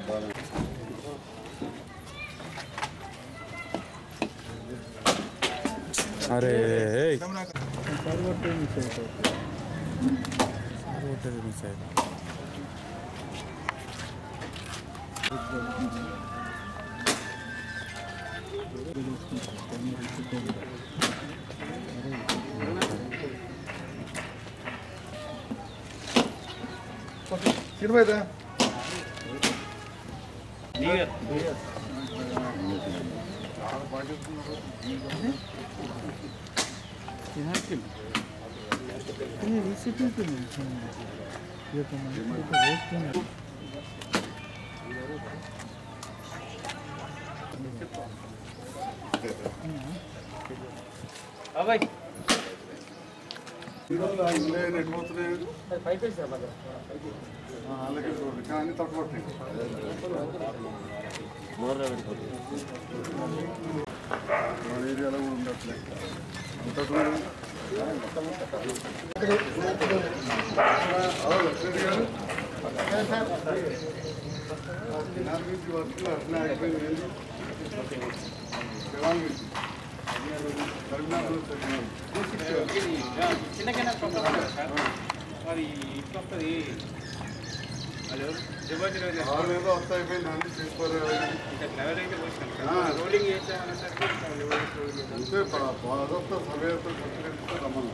అరే ఏయ్. ఇరవైదా అలాగే చూడండి కానీ తక్కువ మన ఏరియాలో కూడా ఉండట్లేదు అంత దూరం అవును, రెడ్డి గారు. దినాల నుంచి వర్క్లు అట్లా అయిపోయింది ఏంది? శివాంగి. కరీంనగర్ నుంచి వచ్చినారు. చిన్న కెనాల్ పంపుతారు సార్ మరి ఇట్లా వస్తుంది అది జబర్దస్త్ ఆరు ఏదో వస్తా అయిపోయింది అన్ని చేసుకోలేదు ఇంకా లెవెల్ అయితే పోసినాం ఆ. సార్ రోలింగ్ చేసామనేసరికి ఇంకా లెవెల్ రోలింగ్ అంతే అదొస్తా సర్వేతో సర్టిఫికేట్ రమ్మను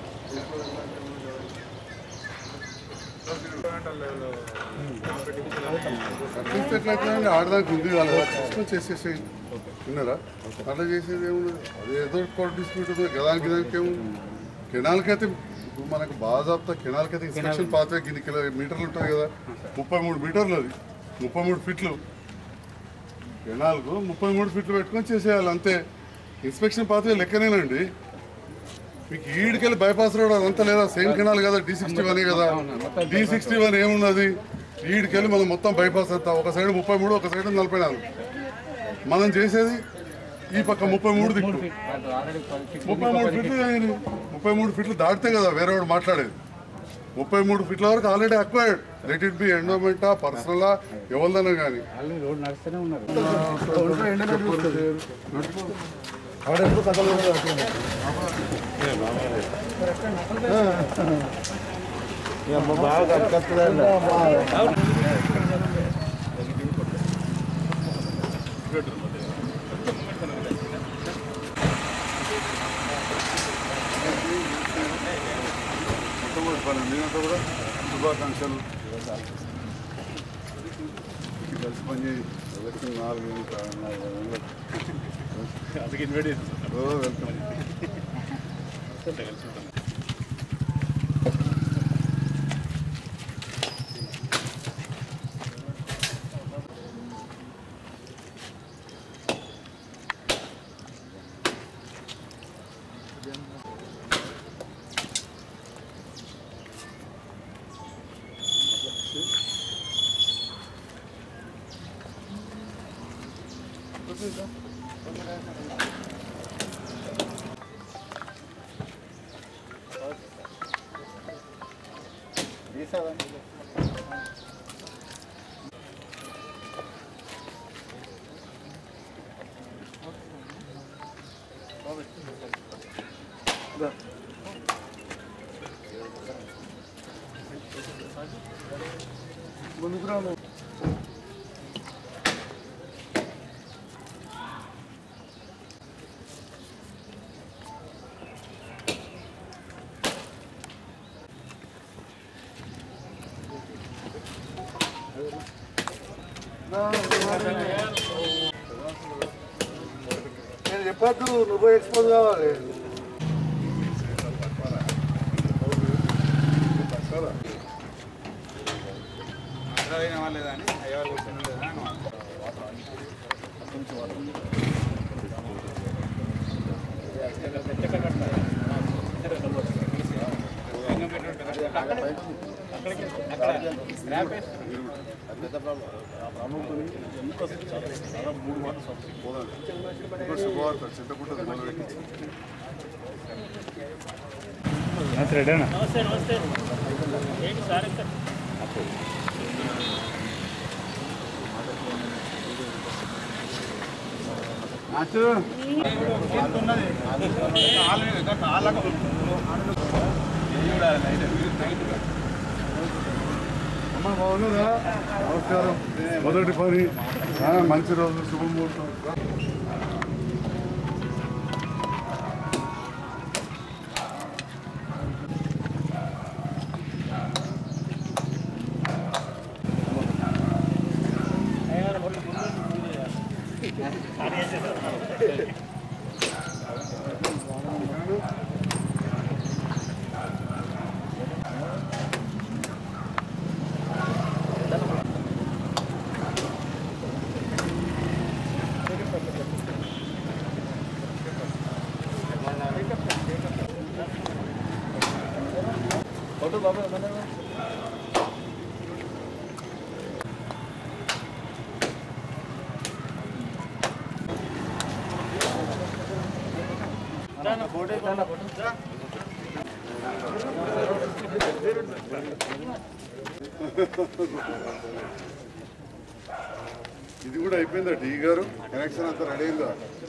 చూసేట్లయితే ఆడదానికి ఉంది వాళ్ళ తీసుకొని చేసేసేయండి విన్నారా అట్లా చేసేది ఏముంది అది ఏదో కోర్టు డిస్ప్యూట్ ఉంది గదానికి దానికి ఏముంది కెనాల్కైతే ఇప్పుడు మనకు బాజాబ్తా కెనాల్కైతే ఇన్స్పెక్షన్ పాత్ర గిన్ని కిలో మీటర్లు ఉంటుంది కదా ముప్పై మూడు మీటర్లు అది ముప్పై మూడు ఫీట్లు కెనాల్కు ముప్పై మూడు ఫీట్లు పెట్టుకొని చేసేయాలి అంతే ఇన్స్పెక్షన్ పాత్ర లెక్కనేనండి మీకు ఈడికెళ్ళి బైపాస్ రోడ్ అదంతా లేదా సేమ్ కెనాల్ కదా డి సిక్స్టీ వన్ కదా డి సిక్స్టీ వన్ ఏమున్నది ఈడికెళ్ళి మనం మొత్తం బైపాస్ అంతా ఒక సైడ్ ముప్పై మూడు ఒక సైడ్ నలభై నాలుగు మనం చేసేది ఈ పక్క ముప్పై మూడు దిక్కు ముప్పై మూడు ఫీట్లు అయింది. ముప్పై మూడు ఫీట్లు దాటితే కదా వేరే వాడు మాట్లాడేది ముప్పై మూడు ఫీట్ల వరకు already acquired let it be ఎండోమెంటా పర్సనలా ఎవరిదైనా కానీ రోడ్ నడుస్తూనే ఉన్నారు మొత్తం కూడా పని మీరంతా కూడా శుభాకాంక్షలు కలిసి పని చేయి ఎలక్షన్ నాలుగు ఏళ్ళు కా- నాలుగు ఏళ్ళు. ఓ, వెల్కమ్ నేను చెప్పొద్దు నువ్వు ఎక్స్పోజ్ కావాలి అయిన వాళ్ళేదా అని అయ్యే వాళ్ళు వచ్చిన లేదా అని ఇంకో శుభవార్త చింతకుంట మొదలుపెట్టి రెడీనా మాట అమ్మ బాగున్నారా నమస్కారం మొదటి పని ఆ, మంచి రోజు శుభముహూర్తం ఇది కూడా అయిపోయిందా టీ గారు కనెక్షన్ అంతా రెడీ అయిందా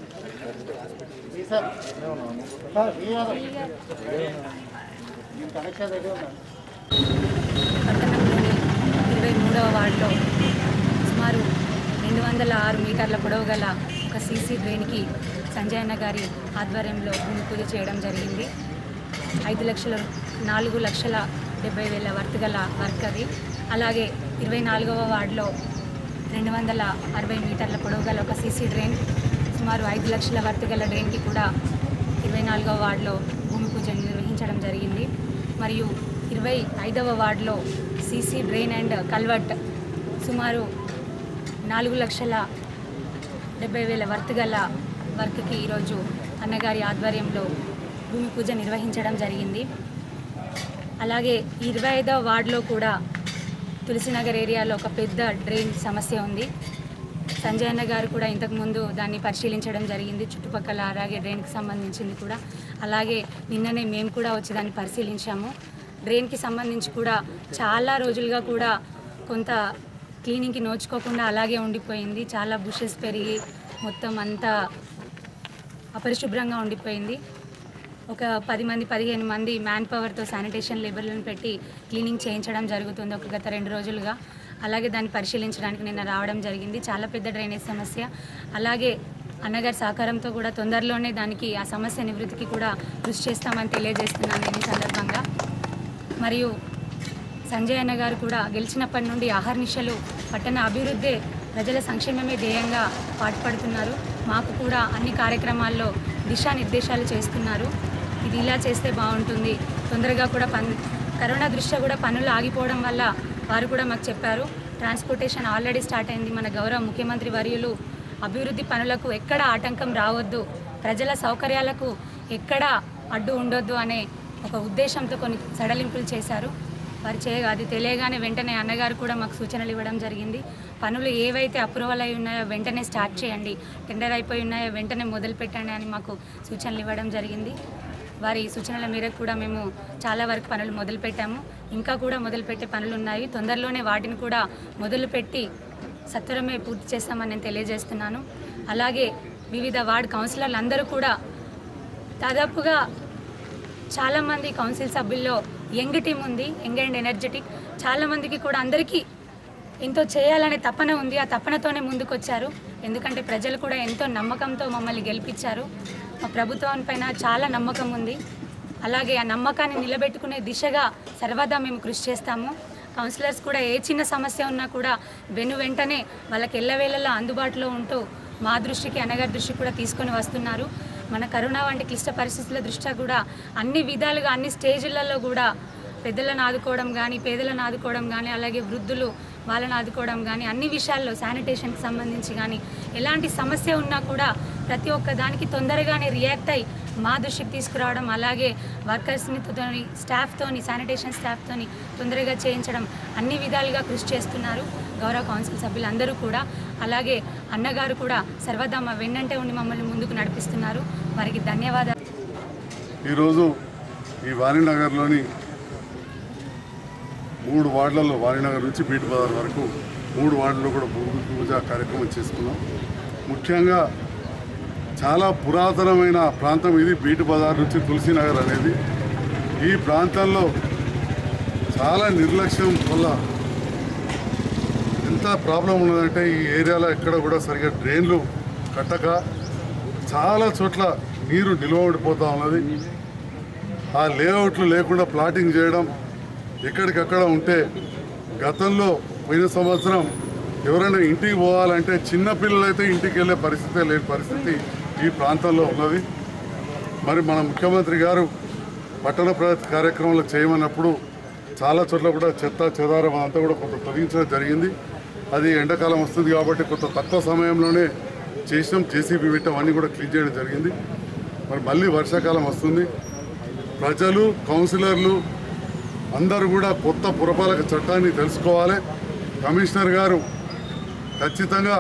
పట్టణంలోని ఇరవై మూడవ వార్డులో సుమారు రెండు వందల ఆరు మీటర్ల పొడవు గల ఒక సీసీ డ్రైన్కి సంజయన్న గారి ఆధ్వర్యంలో భూమి పూజ చేయడం జరిగింది ఐదు లక్షల నాలుగు లక్షల డెబ్బై వేల వర్త్ గల వర్క్ అది అలాగే ఇరవై నాలుగవ వార్డులో రెండు వందల అరవై మీటర్ల పొడవు గల ఒక సీసీ డ్రైన్ సుమారు ఐదు లక్షల వర్త్ గల డ్రైన్కి కూడా ఇరవై నాలుగవ వార్డులో భూమి పూజ నిర్వహించడం జరిగింది మరియు ఇరవై ఐదవ వార్డులో సీసీ డ్రైన్ అండ్ కల్వర్ట్ సుమారు నాలుగు లక్షల డెబ్బై వేల వర్త్ గల వర్క్కి ఈరోజు అన్నగారి ఆధ్వర్యంలో భూమి పూజ నిర్వహించడం జరిగింది అలాగే ఇరవై ఐదవ వార్డులో కూడా తులసినగర్ ఏరియాలో ఒక పెద్ద డ్రైన్ సమస్య ఉంది సంజయ్ అన్న గారు కూడా ఇంతకుముందు దాన్ని పరిశీలించడం జరిగింది చుట్టుపక్కల అలాగే డ్రైన్కి సంబంధించింది కూడా అలాగే నిన్ననే మేము కూడా వచ్చి దాన్ని పరిశీలించాము డ్రైన్కి సంబంధించి కూడా చాలా రోజులుగా కూడా కొంత క్లీనింగ్కి నోచుకోకుండా అలాగే ఉండిపోయింది చాలా బుషెస్ పెరిగి మొత్తం అంతా అపరిశుభ్రంగా ఉండిపోయింది ఒక పది మంది పదిహేను మంది మ్యాన్ పవర్తో శానిటేషన్ లేబర్లను పెట్టి క్లీనింగ్ చేయించడం జరుగుతుంది ఒక గత రెండు రోజులుగా అలాగే దాన్ని పరిశీలించడానికి నిన్న రావడం జరిగింది చాలా పెద్ద డ్రైనేజ్ సమస్య అలాగే అన్నగారి సహకారంతో కూడా తొందరలోనే దానికి ఆ సమస్య నివృత్తికి కూడా కృషి చేస్తామని తెలియజేస్తున్నాను నేను ఈ సందర్భంగా మరియు సంజయ్ అన్న గారు కూడా గెలిచినప్పటి నుండి ఆహర్నిశలు పట్టణ అభివృద్ధి ప్రజల సంక్షేమమే ధ్యేయంగా పాటుపడుతున్నారు మాకు కూడా అన్ని కార్యక్రమాల్లో దిశానిర్దేశాలు చేస్తున్నారు ఇది ఇలా చేస్తే బాగుంటుంది తొందరగా కూడా పన్ కరోనా దృష్ట్యా కూడా పనులు ఆగిపోవడం వల్ల వారు కూడా మాకు చెప్పారు ట్రాన్స్పోర్టేషన్ ఆల్రెడీ స్టార్ట్ అయింది మన గౌరవ ముఖ్యమంత్రి వర్యులు అభివృద్ధి పనులకు ఎక్కడ ఆటంకం రావద్దు ప్రజల సౌకర్యాలకు ఎక్కడ అడ్డు ఉండొద్దు అనే ఒక ఉద్దేశంతో కొన్ని సడలింపులు చేశారు వారు చే అది తెలియగానే వెంటనే అన్నగారు కూడా మాకు సూచనలు ఇవ్వడం జరిగింది పనులు ఏవైతే అప్రూవల్ అయి ఉన్నాయో వెంటనే స్టార్ట్ చేయండి టెండర్ అయిపోయి ఉన్నాయో వెంటనే మొదలు పెట్టండి అని మాకు సూచనలు ఇవ్వడం జరిగింది వారి సూచనల మేరకు కూడా మేము చాలా వరకు పనులు మొదలుపెట్టాము ఇంకా కూడా మొదలుపెట్టే పనులు ఉన్నాయి తొందరలోనే వాటిని కూడా మొదలుపెట్టి సత్వరమే పూర్తి చేస్తామని నేను తెలియజేస్తున్నాను అలాగే వివిధ వార్డు కౌన్సిలర్లు అందరూ కూడా దాదాపుగా చాలామంది కౌన్సిల్ సభ్యుల్లో యంగ్ టీం ఉంది యంగ్ అండ్ ఎనర్జెటిక్ చాలామందికి కూడా అందరికీ ఎంతో చేయాలనే తపన ఉంది ఆ తపనతోనే ముందుకొచ్చారు ఎందుకంటే ప్రజలు కూడా ఎంతో నమ్మకంతో మమ్మల్ని గెలిపించారు మా ప్రభుత్వం పైన చాలా నమ్మకం ఉంది అలాగే ఆ నమ్మకాన్ని నిలబెట్టుకునే దిశగా సర్వదా మేము కృషి చేస్తాము కౌన్సిలర్స్ కూడా ఏ చిన్న సమస్య ఉన్నా కూడా వెను వెంటనే వాళ్ళకి ఎల్లవేళలా అందుబాటులో ఉంటూ మా దృష్టికి అనగారి దృష్టికి కూడా తీసుకొని వస్తున్నారు మన కరోనా వంటి క్లిష్ట పరిస్థితుల దృష్ట్యా కూడా అన్ని విధాలుగా అన్ని స్టేజ్లలో కూడా పెద్దలను ఆదుకోవడం కానీ పేదలను ఆదుకోవడం కానీ అలాగే వృద్ధులు వాళ్ళని ఆదుకోవడం కానీ అన్ని విషయాల్లో శానిటేషన్కి సంబంధించి కానీ ఎలాంటి సమస్య ఉన్నా కూడా ప్రతి ఒక్క దానికి తొందరగానే రియాక్ట్ అయ్యి మా దృష్టికి తీసుకురావడం అలాగే వర్కర్స్ని తోని స్టాఫ్తోని శానిటేషన్ స్టాఫ్తోని తొందరగా చేయించడం అన్ని విధాలుగా కృషి చేస్తున్నారు గౌరవ కౌన్సిల్ సభ్యులందరూ కూడా అలాగే అన్నగారు కూడా సర్వదా మా వెన్నంటే ఉండి మమ్మల్ని ముందుకు నడిపిస్తున్నారు వారికి ధన్యవాదాలు ఈరోజు ఈ వాణినగర్లోని మూడు వార్డులలో వాణినగర్ నుంచి బీట్ బజార్ వరకు మూడు వార్డులో కూడా భూమి పూజ కార్యక్రమం చేసుకున్నాం ముఖ్యంగా చాలా పురాతనమైన ప్రాంతం ఇది బీటు బజార్ నుంచి తులసీనగర్ అనేది ఈ ప్రాంతంలో చాలా నిర్లక్ష్యం వల్ల ఎంత ప్రాబ్లం ఉన్నదంటే ఈ ఏరియాలో ఎక్కడ కూడా సరిగా డ్రైన్లు కట్టక చాలా చోట్ల నీరు నిల్వ ఉండిపోతూ ఉన్నది ఆ లేఅవుట్లు లేకుండా ప్లాటింగ్ చేయడం ఎక్కడికక్కడ ఉంటే గతంలో పోయిన సంవత్సరం ఎవరైనా ఇంటికి పోవాలంటే చిన్న పిల్లలైతే ఇంటికి వెళ్ళే పరిస్థితి లేని పరిస్థితి ఈ ప్రాంతంలో ఉన్నది మరి మన ముఖ్యమంత్రి గారు పట్టణ ప్రగతి కార్యక్రమంలో చేయమన్నప్పుడు చాలా చోట్ల కూడా చెత్త చెదారం అంతా కూడా కొంత తొలగించడం జరిగింది అది ఎండాకాలం వస్తుంది కాబట్టి కొంత తక్కువ సమయంలోనే చేసినాం జేసీబీ పెట్టాం అన్నీ కూడా క్లీన్ చేయడం జరిగింది మరి మళ్ళీ వర్షాకాలం వస్తుంది ప్రజలు కౌన్సిలర్లు అందరూ కూడా కొత్త పురపాలక చట్టాన్ని తెలుసుకోవాలి కమిషనర్ గారు ఖచ్చితంగా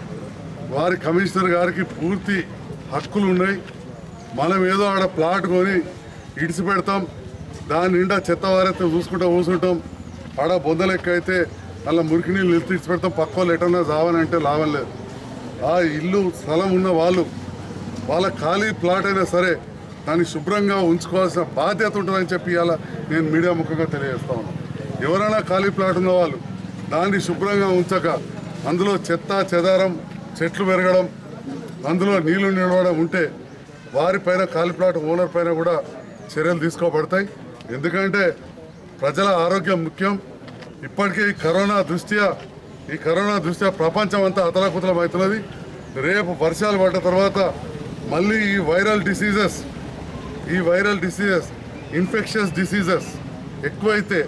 వారి కమిషనర్ గారికి పూర్తి హక్కులు ఉన్నాయి మనం ఏదో ఆడ ప్లాట్ కొని ఇడిచి పెడతాం దాని నిండా చెత్త వారైతే చూసుకుంటూ కూర్చుంటాం ఆడ బొందలెక్క అయితే అలా మురికి నీళ్ళు నిలిచి ఇడిచి పెడతాం పక్క వాళ్ళు ఎటన్నా చావని అంటే లాభం లేదు ఆ ఇల్లు స్థలం ఉన్న వాళ్ళు వాళ్ళ ఖాళీ ప్లాట్ అయినా సరే దాన్ని శుభ్రంగా ఉంచుకోవాల్సిన బాధ్యత ఉంటుందని చెప్పి ఇవాళ నేను మీడియా ముఖంగా తెలియజేస్తా ఉన్నాను ఎవరైనా ఖాళీ ప్లాట్ ఉన్న వాళ్ళు దాన్ని శుభ్రంగా ఉంచక అందులో చెత్త చెదారం చెట్లు పెరగడం అందులో నీళ్లు నిలవడం ఉంటే వారిపైన ఖాళీ ప్లాట్ ఓనర్ పైన కూడా చర్యలు తీసుకోబడతాయి ఎందుకంటే ప్రజల ఆరోగ్యం ముఖ్యం ఇప్పటికే ఈ కరోనా దృష్ట్యా ఈ కరోనా దృష్ట్యా ప్రపంచం అంతా అతలాకుతలం అవుతున్నది రేపు వర్షాలు పడ్డ తర్వాత మళ్ళీ ఈ వైరల్ డిసీజెస్ ఈ వైరల్ డిసీజెస్ ఇన్ఫెక్షన్స్ డిసీజెస్ ఎక్కువైతే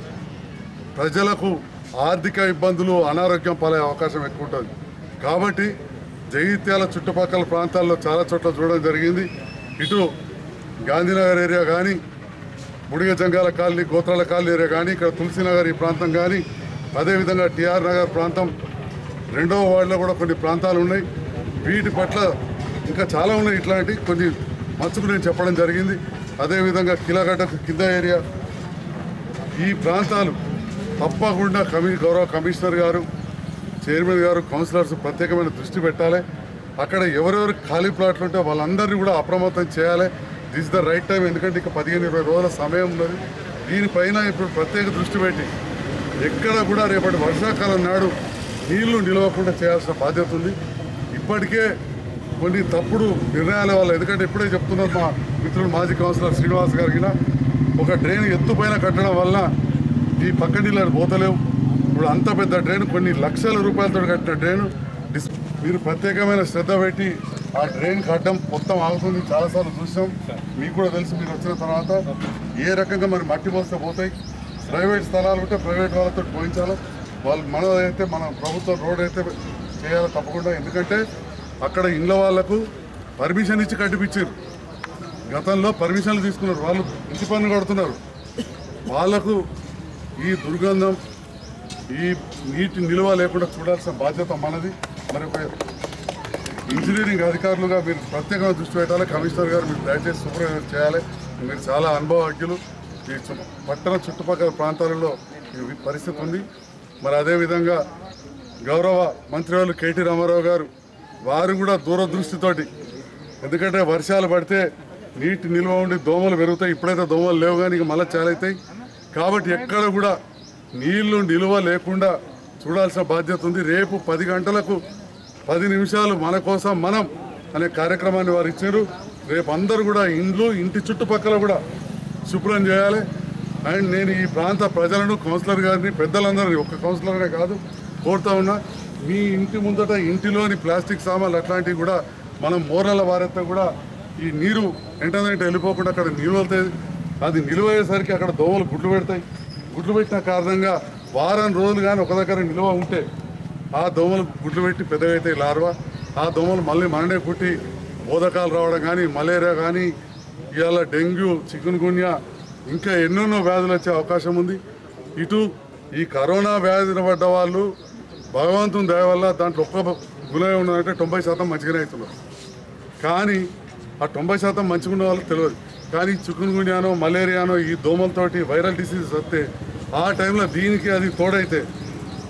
ప్రజలకు ఆర్థిక ఇబ్బందులు అనారోగ్యం పాలే అవకాశం ఎక్కువ ఉంటుంది కాబట్టి జగిత్యాల చుట్టుపక్కల ప్రాంతాల్లో చాలా చోట్ల చూడడం జరిగింది ఇటు గాంధీనగర్ ఏరియా కానీ ముడిగ జంగాల కాలనీ గోత్రాల కాలనీ ఏరియా కానీ ఇక్కడ తులసినగర్ ఈ ప్రాంతం కానీ అదేవిధంగా టిఆర్ నగర్ ప్రాంతం రెండవ వార్డులో కూడా కొన్ని ప్రాంతాలు ఉన్నాయి వీటి పట్ల ఇంకా చాలా ఉన్నాయి ఇట్లాంటి కొన్ని మచ్చుకు నేను చెప్పడం జరిగింది అదేవిధంగా కిలగడ్డ కింద ఏరియా ఈ ప్రాంతాలు తప్పకుండా కమి గౌరవ కమిషనర్ గారు చైర్మన్ గారు కౌన్సిలర్స్ ప్రత్యేకమైన దృష్టి పెట్టాలి అక్కడ ఎవరెవరు ఖాళీ ప్లాట్లు ఉంటే వాళ్ళందరినీ కూడా అప్రమత్తం చేయాలి దిస్ ద రైట్ టైం ఎందుకంటే ఇక పదిహేను ఇరవై రోజుల సమయం ఉన్నది దీనిపైన ఇప్పుడు ప్రత్యేక దృష్టి పెట్టి ఎక్కడ కూడా రేపటి వర్షాకాలం నాడు నీళ్లు నిలవకుండా చేయాల్సిన బాధ్యత ఉంది ఇప్పటికే కొన్ని తప్పుడు నిర్ణయాల వల్ల ఎందుకంటే ఇప్పుడే చెప్తున్నారు మా మిత్రుడు మాజీ కౌన్సిలర్ శ్రీనివాస్ గారికి ఒక డ్రైన్ ఎత్తుపైన కట్టడం వల్ల ఈ పక్క నీళ్ళు పోతలేవు ఇప్పుడు అంత పెద్ద డ్రైన్ కొన్ని లక్షల రూపాయలతో కట్టిన డ్రైన్ డిస్ మీరు ప్రత్యేకమైన శ్రద్ధ పెట్టి ఆ డ్రైన్ కట్టడం మొత్తం ఆగుతుంది చాలాసార్లు చూసాం మీకు కూడా తెలుసు మీరు వచ్చిన తర్వాత ఏ రకంగా మరి మట్టి మోస్తే పోతాయి ప్రైవేట్ స్థలాలు ఉంటే ప్రైవేట్ వాళ్ళతో పోయించాలి వాళ్ళు మనదైతే మన ప్రభుత్వం రోడ్ అయితే చేయాలి తప్పకుండా ఎందుకంటే అక్కడ ఇండ్ల వాళ్ళకు పర్మిషన్ ఇచ్చి కట్టిపించారు గతంలో పర్మిషన్లు తీసుకున్నారు వాళ్ళు ఇంటి పన్ను కడుతున్నారు వాళ్ళకు ఈ దుర్గంధం ఈ నీటి నిల్వ లేకుండా చూడాల్సిన బాధ్యత మనది మరి ఒక ఇంజనీరింగ్ అధికారులుగా మీరు ప్రత్యేకంగా దృష్టి పెట్టాలి కమిషనర్ గారు మీరు దయచేసి సూపర్వైజర్ చేయాలి మీరు చాలా అనుభవజ్ఞులు ఈ చు- పట్టణ చుట్టుపక్కల ప్రాంతాలలో ఈ పరిస్థితి ఉంది మరి అదేవిధంగా గౌరవ మంత్రివాళ్ళు కేటీ రామారావు గారు వారు కూడా దూరదృష్టితోటి ఎందుకంటే వర్షాలు పడితే నీటి నిల్వ ఉండి దోమలు పెరుగుతాయి ఇప్పుడైతే దోమలు లేవు కానీ ఇక మళ్ళీ చాలా అవుతాయి కాబట్టి ఎక్కడ కూడా నీళ్లు నిల్వ లేకుండా చూడాల్సిన బాధ్యత ఉంది రేపు పది గంటలకు పది నిమిషాలు మన కోసం మనం అనే కార్యక్రమాన్ని వారు ఇచ్చారు రేపు అందరూ కూడా ఇండ్లు ఇంటి చుట్టుపక్కల కూడా శుభ్రం చేయాలి అండ్ నేను ఈ ప్రాంత ప్రజలను కౌన్సిలర్ గారిని పెద్దలందరినీ ఒక్క కౌన్సిలర్నే కాదు కోరుతా ఉన్నా మీ ఇంటి ముందట ఇంటిలోని ప్లాస్టిక్ సామాన్లు అట్లాంటివి కూడా మనం మోరల వారెత్తే కూడా ఈ నీరు వెంటనే వెళ్ళిపోకుండా అక్కడ నిలువతాయి అది నిలువయ్యేసరికి అక్కడ దోమలు గుడ్లు పెడతాయి గుడ్లు పెట్టిన కారణంగా వారం రోజులు కానీ ఒక దగ్గర నిల్వ ఉంటే ఆ దోమలు గుడ్లు పెట్టి పెద్దగా అయితే లార్వా ఆ దోమలు మళ్ళీ మననే పుట్టి బోధకాలు రావడం కానీ మలేరియా కానీ ఇవాళ డెంగ్యూ చికెన్ గున్యా ఇంకా ఎన్నెన్నో వ్యాధులు వచ్చే అవకాశం ఉంది ఇటు ఈ కరోనా వ్యాధిన పడ్డ వాళ్ళు భగవంతుని దయ వల్ల దాంట్లో ఒక్క గుణం ఉన్నదంటే తొంభై శాతం మంచిగానే అవుతున్నారు కానీ ఆ తొంభై శాతం మంచిగా ఉన్న వాళ్ళకి తెలియదు కానీ చికెన్ గున్యానో మలేరియానో ఈ దోమలతోటి వైరల్ డిసీజెస్ వస్తే ఆ టైంలో దీనికి అది తోడైతే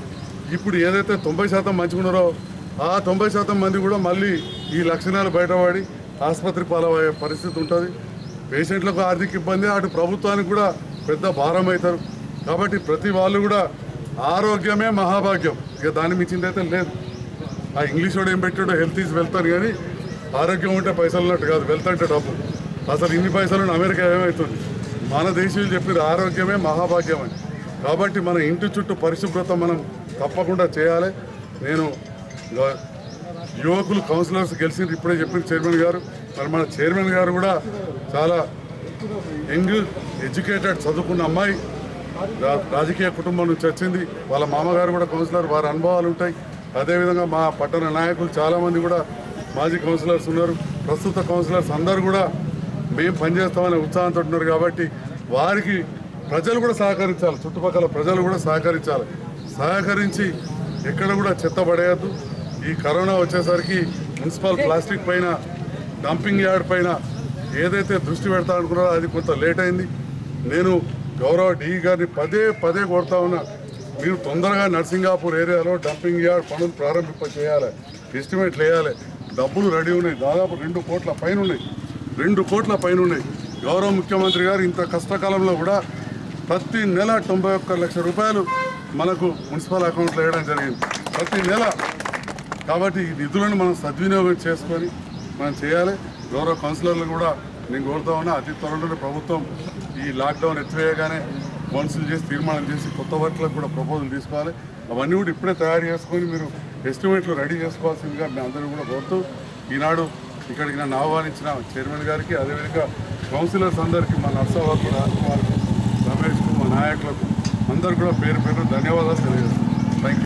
ఇప్పుడు ఏదైతే తొంభై శాతం మంచిగున్నారో ఆ తొంభై శాతం మంది కూడా మళ్ళీ ఈ లక్షణాలు బయటపడి ఆసుపత్రి పాలయ్యే పరిస్థితి ఉంటుంది పేషెంట్లకు ఆర్థిక ఇబ్బంది అటు ప్రభుత్వానికి కూడా పెద్ద భారం అవుతారు కాబట్టి ప్రతి వాళ్ళు కూడా ఆరోగ్యమే మహాభాగ్యం ఇక దాన్ని మించింది అయితే లేదు ఆ ఇంగ్లీష్ వాడు ఏం పెట్టాడో హెల్త్ ఈజ్ వెళ్తాను కానీ ఆరోగ్యం ఉంటే పైసలు ఉన్నట్టు కాదు వెల్త్ అంటే డబ్బు అసలు ఇన్ని పైసలు ఉన్న అమెరికా ఏమవుతుంది మన దేశీయులు చెప్పారు ఆరోగ్యమే మహాభాగ్యం అని కాబట్టి మన ఇంటి చుట్టూ పరిశుభ్రత మనం తప్పకుండా చేయాలి నేను గ- యువకులు కౌన్సిలర్స్ గెలిచింది ఇప్పుడే చెప్పిన చైర్మన్ గారు మరి మన చైర్మన్ గారు కూడా చాలా యంగ్ ఎడ్యుకేటెడ్ చదువుకున్న అమ్మాయి రా- రాజకీయ కుటుంబం నుంచి వచ్చింది వాళ్ళ మామగారు కూడా కౌన్సిలర్ వారి అనుభవాలు ఉంటాయి అదేవిధంగా మా పట్టణ నాయకులు చాలామంది కూడా మాజీ కౌన్సిలర్స్ ఉన్నారు ప్రస్తుత కౌన్సిలర్స్ అందరూ కూడా మేము పనిచేస్తామనే ఉత్సాహంతో ఉన్నారు కాబట్టి వారికి ప్రజలు కూడా సహకరించాలి చుట్టుపక్కల ప్రజలు కూడా సహకరించాలి సహకరించి ఎక్కడ కూడా చెత్త పడేయద్దు ఈ కరోనా వచ్చేసరికి మున్సిపల్ ప్లాస్టిక్ పైన డంపింగ్ యార్డ్ పైన ఏదైతే దృష్టి పెడతా అనుకున్నారో అది కొంత లేట్ అయింది నేను గౌరవ డి గారిని పదే పదే కొడతా ఉన్నా మీరు తొందరగా నర్సింగాపూర్ ఏరియాలో డంపింగ్ యార్డ్ పనులు ప్రారంభింప చేయాలి ఎస్టిమేట్లు వేయాలి డబ్బులు రెడీ ఉన్నాయి దాదాపు రెండు కోట్ల పైన ఉన్నాయి రెండు కోట్ల పైన ఉన్నాయి గౌరవ ముఖ్యమంత్రి గారు ఇంత కష్టకాలంలో కూడా ప్రతి నెల తొంభై ఒక్క లక్ష రూపాయలు మనకు మున్సిపల్ అకౌంట్లో వేయడం జరిగింది ప్రతి నెల కాబట్టి ఈ నిధులను మనం సద్వినియోగం చేసుకొని మనం చేయాలి గౌరవ కౌన్సిలర్లు కూడా నేను కోరుతా ఉన్నా అతి త్వరలోనే ప్రభుత్వం ఈ లాక్డౌన్ ఎత్తివేయగానే కౌన్సిల్ చేసి తీర్మానం చేసి కొత్త వర్క్లకు కూడా ప్రపోజల్ తీసుకోవాలి అవన్నీ కూడా ఇప్పుడే తయారు చేసుకొని మీరు ఎస్టిమేట్లు రెడీ చేసుకోవాల్సిందిగా మేము అందరూ కూడా కోరుతూ ఈనాడు ఇక్కడికి నన్ను ఆహ్వానించిన చైర్మన్ గారికి అదేవిధంగా కౌన్సిలర్స్ అందరికీ మా నర్సవారికి రాజకుమార్కు రమేష్కు మా నాయకులకు అందరు కూడా పేరు పేరు ధన్యవాదాలు తెలియజేస్తున్నాను